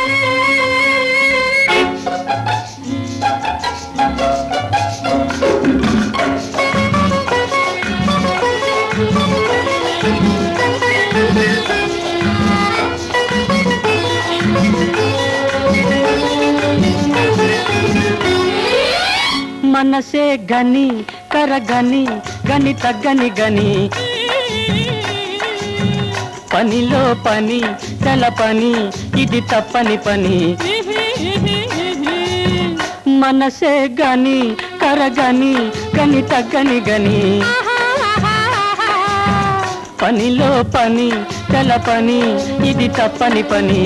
మనసే గని కరగని గని తగ్గని గని పనిలో పని తెలపని ఇది తప్పని పని మనసే గని కరగని గని తగ్గని గని పనిలో పని తెలపని ఇది తప్పని పని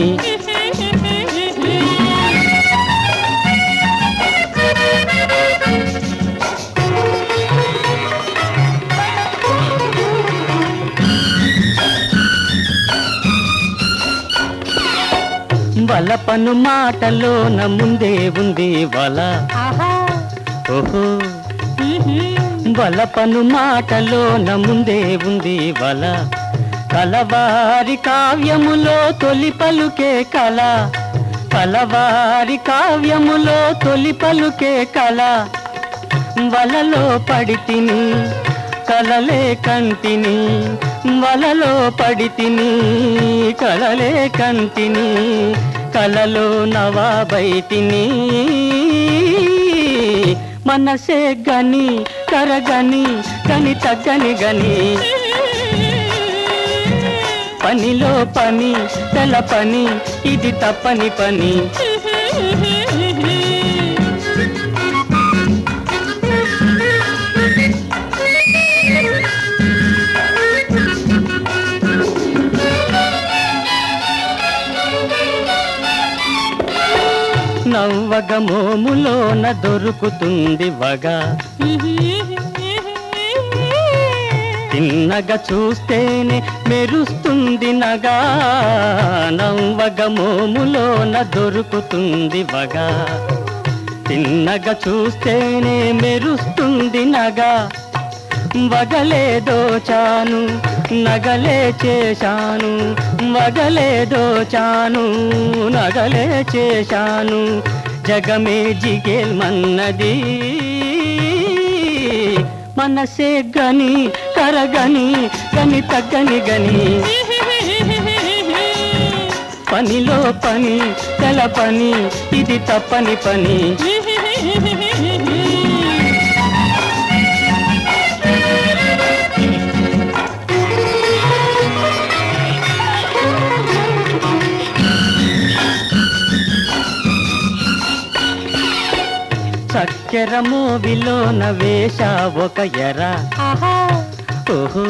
వలపను మాటలోన ముందే ఉంది వల ఓహో వలపను మాటలోన ముందే ఉంది వల కలవారి కావ్యములో తొలి పలుకే కల కలవారి కావ్యములో తొలి పలుకే కల వలలో పడితిని కలలే కంటిని వలలో పడితిని కలలే కంటిని కలలో నవాబైతిని మనసే గని కరగని గని తగ్గని గని పనిలో పని తెల పని ఇది తప్పని పని నవ్వగ మోములోన దొరుకుతుంది వగ తిన్నగా చూస్తేనే మెరుస్తుంది నగా నవ్వగ మోములోన దొరుకుతుంది వగ తిన్నగా చూస్తేనే మెరుస్తుంది నగా వగలే దోచాను నగలే చేశాను వగలే దోచాను నగలే చేశాను జగమే జిగేల్మన్నది మనసే గని కరగని గని తగ్గని గని పనిలో పని తెల పని ఇది తప్పని పని చక్కెర మోవిలోన వేష ఒక ఎర ఓహో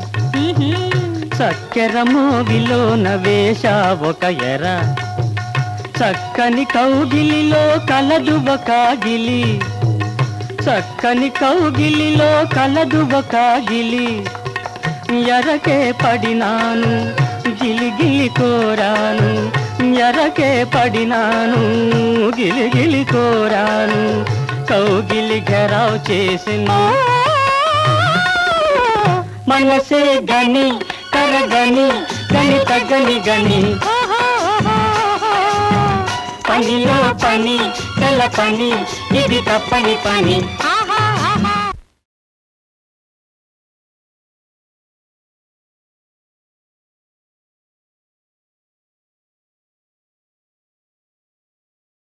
చక్కెర మోవిలోన వేష ఒక ఎర చక్కని కౌగిలిలో కలదు ఒక గిలి చక్కని కౌగిలిలో కలదు ఒక గిలి ఎరకే పడినాను గిలిగిలి కోరాను ఎరకే పడినాను గిలిగిలి కోరాను కౌగిలి ఘెరావ్ చేసిన మనసే గని కరగని గని తగ్గని గని పనిలో పని తెల పని ఇది తప్పని పని